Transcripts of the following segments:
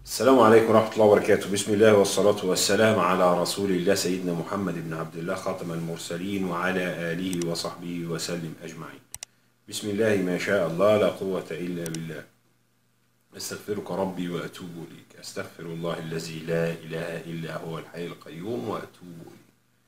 السلام عليكم ورحمة الله وبركاته بسم الله والصلاة والسلام على رسول الله سيدنا محمد بن عبد الله خاتم المرسلين وعلى آله وصحبه وسلم أجمعين بسم الله ما شاء الله لا قوة إلا بالله أستغفرك ربي وأتوب إليك أستغفر الله الذي لا إله إلا هو الحي القيوم وأتوب إليه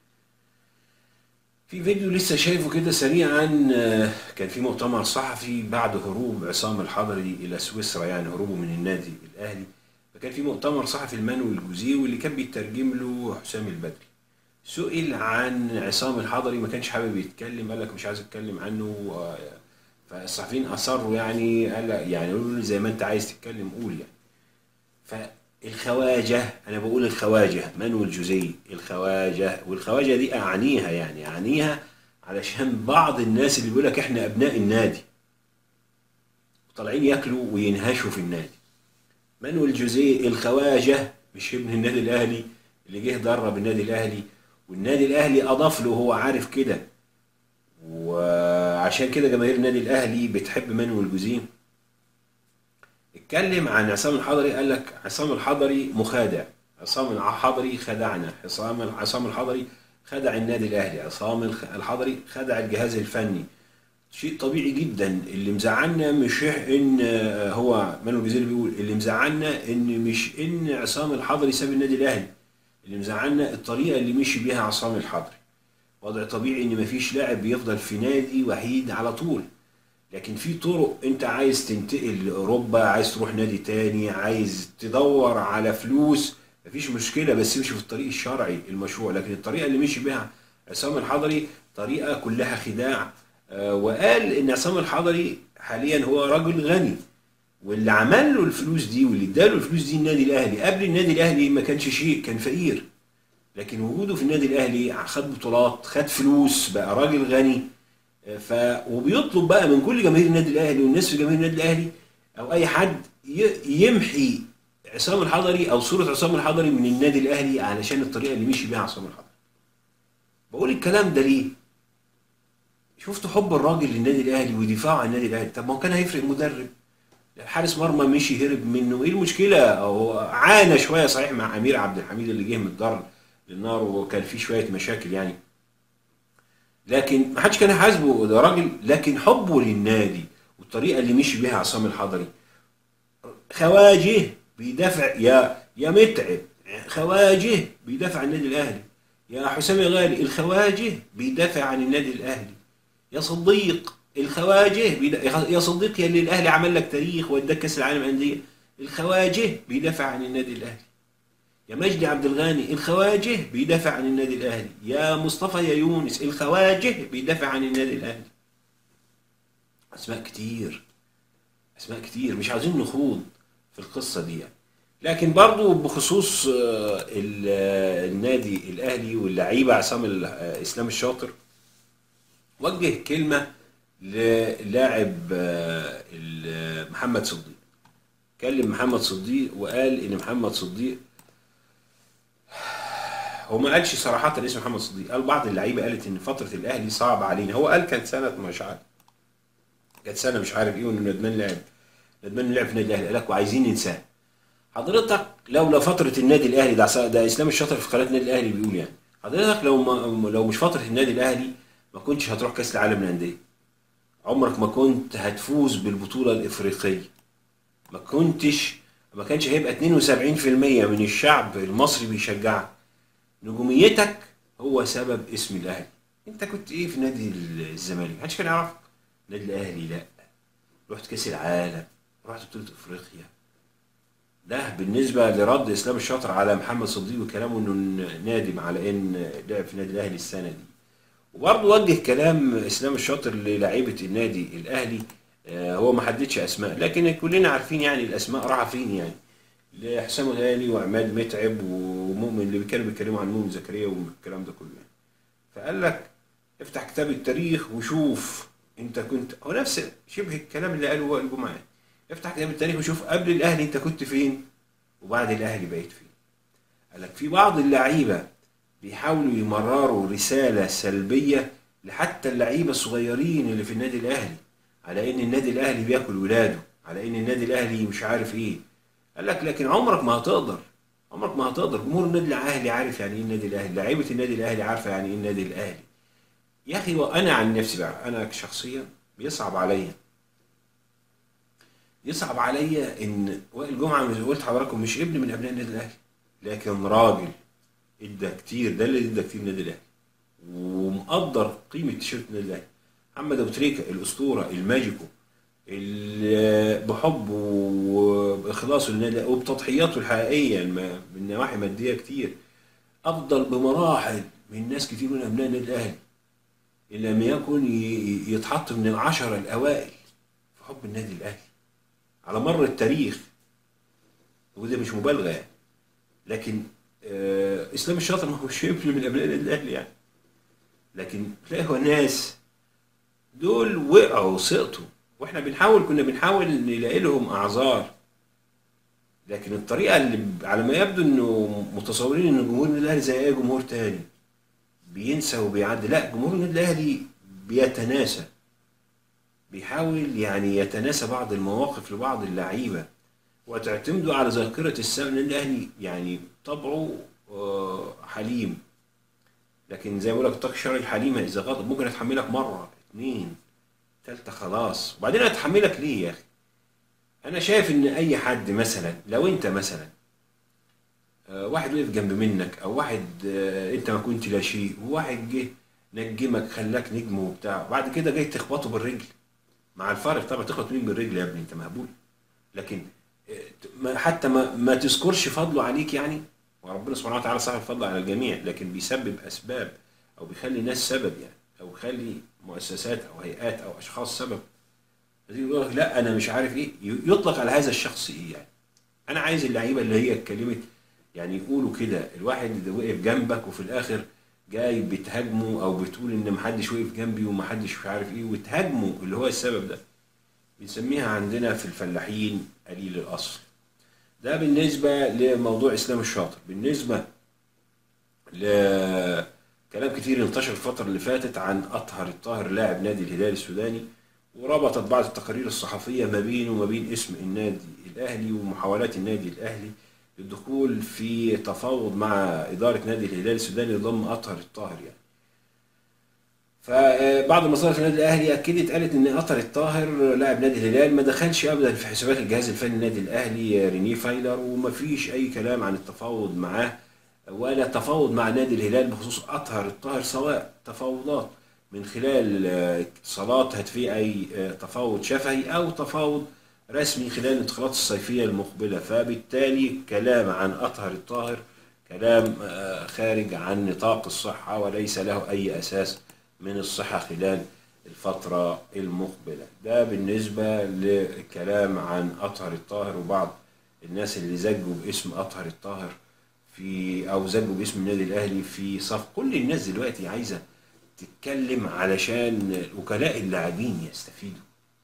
في فيديو لسه شايفه كده سريعا آه، كان في مؤتمر صحفي بعد هروب عصام الحضري إلى سويسرا يعني هروبه من النادي الأهلي فكان في مؤتمر صحفي المنوي الجوزي واللي كان بيترجم له حسام البدري سئل عن عصام الحضري ما كانش حابب يتكلم قال لك مش عايز اتكلم عنه آه، فالصحفيين اصروا يعني قال لك- يعني قولوا لي زي ما انت عايز تتكلم قول يعني فالخواجه انا بقول الخواجه منوي الجوزي الخواجه والخواجه دي اعنيها يعني اعنيها علشان بعض الناس اللي بيقول لك احنا ابناء النادي طالعين ياكلوا وينهشوا في النادي منوي الجوزي الخواجه مش ابن النادي الاهلي اللي جه درب النادي الاهلي والنادي الاهلي اضاف له هو عارف كده وعشان كده جماهير النادي الاهلي بتحب منوي الجوزي اتكلم عن عصام الحضري قال لك عصام الحضري مخادع عصام الحضري خدعنا عصام عصام الحضري خدع النادي الاهلي عصام الخ- الحضري خدع الجهاز الفني شيء طبيعي جدا اللي مزعلنا مش ان آه، هو مانو الجزيري بيقول اللي مزعلنا ان مش ان عصام الحضري ساب النادي الاهلي اللي مزعلنا الطريقه اللي مشي بيها عصام الحضري وضع طبيعي ان مفيش لاعب بيفضل في نادي وحيد على طول لكن في طرق انت عايز تنتقل لاوروبا عايز تروح نادي تاني عايز تدور على فلوس مفيش مشكله بس امشي في الطريق الشرعي المشروع لكن الطريقه اللي مشي بيها عصام الحضري طريقه كلها خداع آه، وقال ان عصام الحضري حاليا هو رجل غني واللي عمل له الفلوس دي واللي اداله الفلوس دي النادي الاهلي قبل النادي الاهلي ما كانش شيء كان فقير لكن وجوده في النادي الاهلي خد بطولات خد فلوس بقى راجل غني ف وبيطلب بقى من كل جماهير النادي الاهلي والناس في جماهير النادي الاهلي او اي حد ي- يمحي عصام الحضري او صوره عصام الحضري من النادي الاهلي علشان الطريقه اللي مشي بيها عصام الحضري. بقول الكلام ده ليه؟ شفت حب الراجل للنادي الاهلي ودفاعه عن النادي الاهلي طب ما هو كان هيفرق مدرب حارس مرمى مشي هرب منه ايه المشكله هو عانى شويه صحيح مع امير عبد الحميد اللي جه من الدار للنار وكان في شويه مشاكل يعني لكن ما حدش كان يحاسبه ده راجل لكن حبه للنادي والطريقه اللي مشي بيها عصام الحضري خواجه بيدافع يا يا متعب خواجه بيدافع عن النادي الاهلي يا حسام يا غالي الخواجه بيدافع عن النادي الاهلي يا صديق الخواجه بيدا... يا صديق يا اللي الاهلي عمل لك تاريخ واداك كاس العالم انديه الخواجه بيدافع عن النادي الاهلي يا مجدي عبد الغني الخواجه بيدافع عن النادي الاهلي يا مصطفى يا يونس الخواجه بيدافع عن النادي الاهلي اسماء كتير اسماء كتير مش عايزين نخوض في القصه دي يعني. لكن برضو بخصوص آه، ال- آه، النادي الاهلي واللعيبه عصام ال- آه، اسلام الشاطر وجه كلمه للاعب آه، ال- محمد صديق كلم محمد صديق وقال ان محمد صديق هو ما قالش صراحة اسم محمد صديق قال بعض اللعيبة قالت ان فترة الاهلي صعب علينا هو قال كانت سنة مش عارف كانت سنة مش عارف ايه وانه ندمان لعب ندمان لعب في النادي الاهلي قال لك وعايزين ننساه حضرتك لولا فترة النادي الاهلي ده ده اسلام الشاطر في قناة النادي الاهلي بيقول يعني حضرتك لو ما لو مش فترة النادي الاهلي ما كنتش هتروح كاس العالم للأندية عمرك ما كنت هتفوز بالبطولة الافريقية ما كنتش ما كانش هيبقى 72% من الشعب المصري بيشجعك نجوميتك هو سبب اسم الاهلي انت كنت ايه في نادي الزمالك محدش كان يعرفك نادي الاهلي لا رحت كاس العالم رحت بطوله افريقيا ده بالنسبه لرد اسلام الشاطر على محمد صديق وكلامه انه نادم على ان لعب في النادي الاهلي السنه دي وبرضه وجه كلام اسلام الشاطر للاعيبه النادي الاهلي آه، هو ما حددش اسماء لكن كلنا عارفين يعني الاسماء راحه فين يعني لحسام غالي وعماد متعب ومؤمن اللي كانوا بيتكلموا عن مؤمن زكريا والكلام ده كله يعني. فقال لك افتح كتاب التاريخ وشوف انت كنت هو نفس شبه الكلام اللي قاله وائل جمعه افتح كتاب التاريخ وشوف قبل الاهلي انت كنت فين وبعد الاهلي بقيت فين قال لك في بعض اللعيبه بيحاولوا يمرروا رساله سلبيه لحتى اللعيبه الصغيرين اللي في النادي الاهلي على ان النادي الاهلي بياكل ولاده على ان النادي الاهلي مش عارف ايه قال لك لكن عمرك ما هتقدر عمرك ما هتقدر جمهور النادي الاهلي عارف يعني ايه النادي الاهلي لعيبه النادي الاهلي عارفه يعني ايه النادي الاهلي يا اخي وانا عن نفسي بقى انا شخصيا بيصعب عليا يصعب عليا ان وائل جمعه زي ما قلت لحضراتكم مش ابن من ابناء النادي الاهلي لكن راجل ادى كتير ده اللي ادى كتير النادي الاهلي ومقدر قيمه تيشيرت النادي الاهلي محمد ابو تريكه الاسطوره الماجيكو اللي بحبه وباخلاصه للنادي الأهلي وبتضحياته الحقيقيه الم- من نواحي ماديه كتير افضل بمراحل من ناس كتير من ابناء النادي الاهلي ان لم يكن ي- يتحط من العشره الاوائل في حب النادي الاهلي على مر التاريخ وده مش مبالغه يعني لكن آه اسلام الشاطر ما هوش ابن من ابناء النادي الاهلي يعني لكن تلاقي ناس دول وقعوا سقطوا واحنا بنحاول كنا بنحاول نلاقي لهم اعذار لكن الطريقه اللي ب- على ما يبدو انه متصورين ان جمهور النادي الاهلي زي اي جمهور تاني بينسى وبيعدي لا جمهور النادي الاهلي بيتناسى بيحاول يعني يتناسى بعض المواقف لبعض اللعيبه وتعتمدوا على ذاكره السبب النادي الاهلي يعني طبعه آه، حليم لكن زي ما بقول لك الطاقه الشرعي الحليمه اذا غضب ممكن اتحملك مره اتنين تالتة خلاص وبعدين اتحملك ليه يا اخي انا شايف ان اي حد مثلا لو انت مثلا آه، واحد وقف جنب منك او واحد آه، انت ما كنت لا شيء وواحد جه نجمك خلاك نجم وبتاع بعد كده جاي تخبطه بالرجل مع الفارق طبعا تخبط مين بالرجل يا ابني انت مهبول لكن آه، ما- حتى ما, ما تذكرش فضله عليك يعني وربنا سبحانه وتعالى صاحب الفضل على الجميع لكن بيسبب اسباب او بيخلي ناس سبب يعني او بيخلي مؤسسات او هيئات او اشخاص سبب يجي يقول لك لا انا مش عارف ايه يطلق على هذا الشخص ايه يعني انا عايز اللعيبه اللي هي اتكلمت يعني يقولوا كده الواحد اللي وقف جنبك وفي الاخر جاي بتهاجمه او بتقول ان محدش وقف جنبي ومحدش مش عارف ايه وتهاجمه اللي هو السبب ده بنسميها عندنا في الفلاحين قليل الاصل ده بالنسبه لموضوع اسلام الشاطر بالنسبه لكلام كتير انتشر الفترة اللي فاتت عن أطهر الطاهر لاعب نادي الهلال السوداني وربطت بعض التقارير الصحفية ما بينه وما بين اسم النادي الأهلي ومحاولات النادي الأهلي للدخول في تفاوض مع إدارة نادي الهلال السوداني لضم أطهر الطاهر يعني فبعض المصادر في النادي الاهلي اكدت قالت ان اطهر الطاهر لاعب نادي الهلال ما دخلش ابدا في حسابات الجهاز الفني النادي الاهلي ريني فايلر وما فيش اي كلام عن التفاوض معاه ولا تفاوض مع نادي الهلال بخصوص اطهر الطاهر سواء تفاوضات من خلال آه، اتصالات هاتفية اي آه، تفاوض شفهي او تفاوض رسمي خلال الانتقالات الصيفيه المقبله فبالتالي كلام عن اطهر الطاهر كلام آه، خارج عن نطاق الصحه وليس له اي اساس من الصحة خلال الفترة المقبلة ده بالنسبة للكلام عن أطهر الطاهر وبعض الناس اللي زجوا باسم أطهر الطاهر في أو زجوا باسم النادي الأهلي في صف كل الناس دلوقتي عايزة تتكلم علشان وكلاء اللاعبين يستفيدوا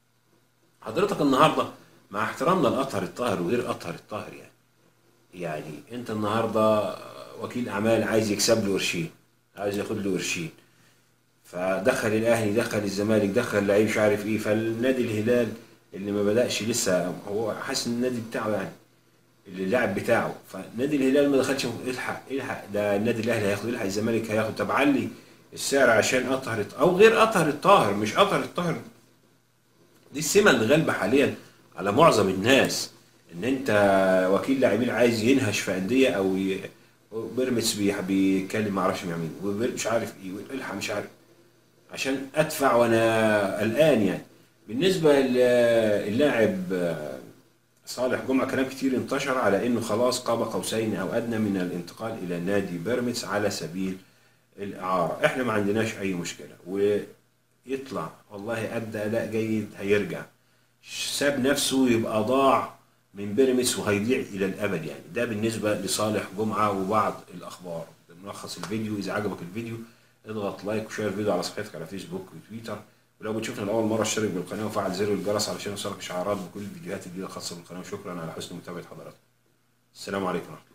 حضرتك النهاردة مع احترامنا لأطهر الطاهر وغير أطهر الطاهر يعني يعني انت النهارده وكيل اعمال عايز يكسب له قرشين عايز ياخد له قرشين فدخل الاهلي دخل الزمالك دخل لعيب مش عارف ايه فالنادي الهلال اللي ما بداش لسه هو حاسس ان النادي بتاعه يعني اللي اللاعب بتاعه فنادي الهلال ما دخلش الحق الحق ده النادي الاهلي هياخد الحق الزمالك هياخد طب علي السعر عشان اطهر او غير اطهر الطاهر مش اطهر الطاهر دي السمه اللي غالبه حاليا على معظم الناس ان انت وكيل لاعبين عايز ينهش في انديه او ي... بيراميدز بي- بيتكلم ما اعرفش مع مين وبير- مش عارف ايه والحق مش عارف عشان ادفع وانا قلقان يعني بالنسبه للاعب صالح جمعه كلام كتير انتشر على انه خلاص قاب قوسين او ادنى من الانتقال الى نادي بيراميدز على سبيل الاعاره احنا ما عندناش اي مشكله ويطلع والله ادى اداء جيد هيرجع ساب نفسه يبقى ضاع من بيراميدز وهيضيع الى الابد يعني ده بالنسبه لصالح جمعه وبعض الاخبار ده ملخص الفيديو اذا عجبك الفيديو اضغط لايك وشير الفيديو على صفحتك على فيسبوك وتويتر ولو بتشوفنا لاول مره اشترك بالقناه وفعل زر الجرس علشان يوصلك اشعارات بكل الفيديوهات الجديده الخاصه بالقناه وشكرا على حسن متابعه حضراتكم السلام عليكم ورحمه الله